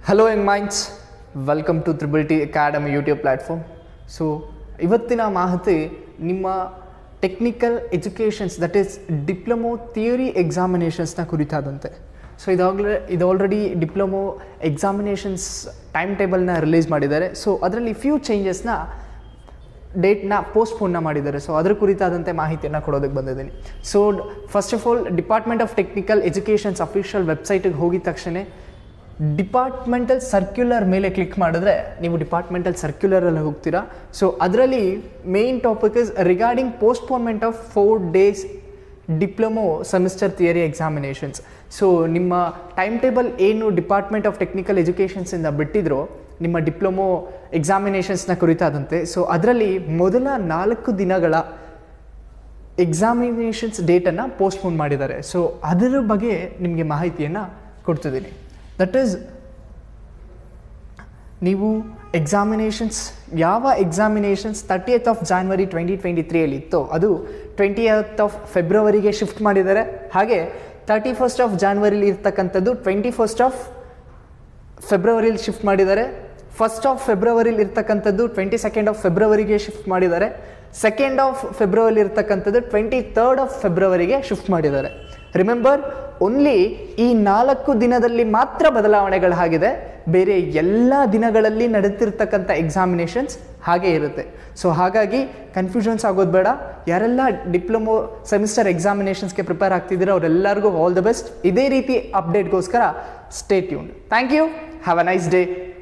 hello young minds welcome to triple T academy YouTube platform so ಇವತ್ತಿನ ಮಾಹಿತಿ ನಿಮ್ಮ technical educations that is diploma theory ಎಕ್ಸಾಮಿನೇಷನ್ಸ್ನ ಕುರಿತಾದಂತೆ so ಇದಾಗಲೇ ಇದು ಆಲ್ರೆಡಿ ಡಿಪ್ಲೊಮೊ ಎಕ್ಸಾಮಿನೇಷನ್ಸ್ ಟೈಮ್ ಟೇಬಲ್ನ ರಿಲೀಸ್ ಮಾಡಿದ್ದಾರೆ ಸೊ ಅದರಲ್ಲಿ ಫ್ಯೂ ಚೇಂಜಸ್ನ ಡೇಟ್ನ ಪೋಸ್ಟ್ಪೋನ್ನ ಮಾಡಿದ್ದಾರೆ ಸೊ ಅದರ ಕುರಿತಾದಂತೆ ಮಾಹಿತಿಯನ್ನು ಕೊಡೋದಕ್ಕೆ ಬಂದಿದ್ದೀನಿ so first of all department of technical educations official ವೆಬ್ಸೈಟಿಗೆ ಹೋಗಿದ ತಕ್ಷಣ ಡಿಪಾರ್ಟ್ಮೆಂಟಲ್ ಸರ್ಕ್ಯುಲರ್ ಮೇಲೆ ಕ್ಲಿಕ್ ಮಾಡಿದ್ರೆ ನೀವು ಡಿಪಾರ್ಟ್ಮೆಂಟಲ್ ಸರ್ಕ್ಯುಲರಲ್ಲಿ ಹೋಗ್ತೀರಾ ಸೊ ಅದರಲ್ಲಿ main topic is regarding postponement of four days diploma semester theory examinations so ನಿಮ್ಮ ಟೈಮ್ ಟೇಬಲ್ ಏನು ಡಿಪಾರ್ಟ್ಮೆಂಟ್ ಆಫ್ ಟೆಕ್ನಿಕಲ್ ಎಜುಕೇಷನ್ಸಿಂದ ಬಿಟ್ಟಿದ್ರು ನಿಮ್ಮ ಡಿಪ್ಲೊಮೊ ಎಕ್ಸಾಮಿನೇಷನ್ಸ್ನ ಕುರಿತಾದಂತೆ ಸೊ ಅದರಲ್ಲಿ ಮೊದಲ ನಾಲ್ಕು ದಿನಗಳ ಎಕ್ಸಾಮಿನೇಷನ್ಸ್ ಡೇಟನ್ನು ಪೋಸ್ಟ್ಪೋನ್ ಮಾಡಿದ್ದಾರೆ ಸೊ ಅದರ ಬಗ್ಗೆ ನಿಮಗೆ ಮಾಹಿತಿಯನ್ನು ಕೊಡ್ತಿದ್ದೀನಿ ದಟ್ ಈಸ್ ನೀವು ಎಕ್ಸಾಮಿನೇಷನ್ಸ್ ಯಾವ examinations thirtieth of January twenty twenty ತ್ರೀಯಲ್ಲಿ ಇತ್ತು ಅದು ಟ್ವೆಂಟಿಯತ್ ಆಫ್ ಫೆಬ್ರವರಿಗೆ ಶಿಫ್ಟ್ ಮಾಡಿದ್ದಾರೆ ಹಾಗೆ ತರ್ಟಿ ಫಸ್ಟ್ ಆಫ್ ಜಾನ್ವರಿಲಿ ಇರ್ತಕ್ಕಂಥದ್ದು ಟ್ವೆಂಟಿ ಫಸ್ಟ್ ಆಫ್ ಫೆಬ್ರವರಿಲಿ ಶಿಫ್ಟ್ ಮಾಡಿದ್ದಾರೆ ಫಸ್ಟ್ ಆಫ್ ಫೆಬ್ರವರಿಲಿ ಇರ್ತಕ್ಕಂಥದ್ದು ಟ್ವೆಂಟಿ ಸೆಕೆಂಡ್ ಆಫ್ ಫೆಬ್ರವರಿಗೆ ಶಿಫ್ಟ್ ಮಾಡಿದ್ದಾರೆ ಸೆಕೆಂಡ್ ಆಫ್ ಫೆಬ್ರವರಿ ಇರ್ತಕ್ಕಂಥದ್ದು ಟ್ವೆಂಟಿ ತರ್ಡ್ ಆಫ್ ಫೆಬ್ರವರಿಗೆ ಶಿಫ್ಟ್ ಮಾಡಿದ್ದಾರೆ ರಿಮೆಂಬರ್ ಓನ್ಲಿ ಈ ನಾಲ್ಕು ದಿನದಲ್ಲಿ ಮಾತ್ರ ಬದಲಾವಣೆಗಳಾಗಿದೆ ಬೇರೆ ಎಲ್ಲ ದಿನಗಳಲ್ಲಿ ನಡೆತಿರ್ತಕ್ಕಂಥ ಎಕ್ಸಾಮಿನೇಷನ್ಸ್ ಹಾಗೇ ಇರುತ್ತೆ ಸೊ ಹಾಗಾಗಿ ಕನ್ಫ್ಯೂಷನ್ಸ್ ಆಗೋದು ಬೇಡ ಯಾರೆಲ್ಲ ಡಿಪ್ಲೊಮೊ ಸೆಮಿಸ್ಟರ್ ಎಕ್ಸಾಮಿನೇಷನ್ಸ್ಗೆ ಪ್ರಿಪೇರ್ ಆಗ್ತಿದ್ದೀರೋ ಅವರೆಲ್ಲರಿಗೂ ಆಲ್ ದ ಬೆಸ್ಟ್ ಇದೇ ರೀತಿ ಅಪ್ಡೇಟ್ಗೋಸ್ಕರ stay tune thank you have a nice day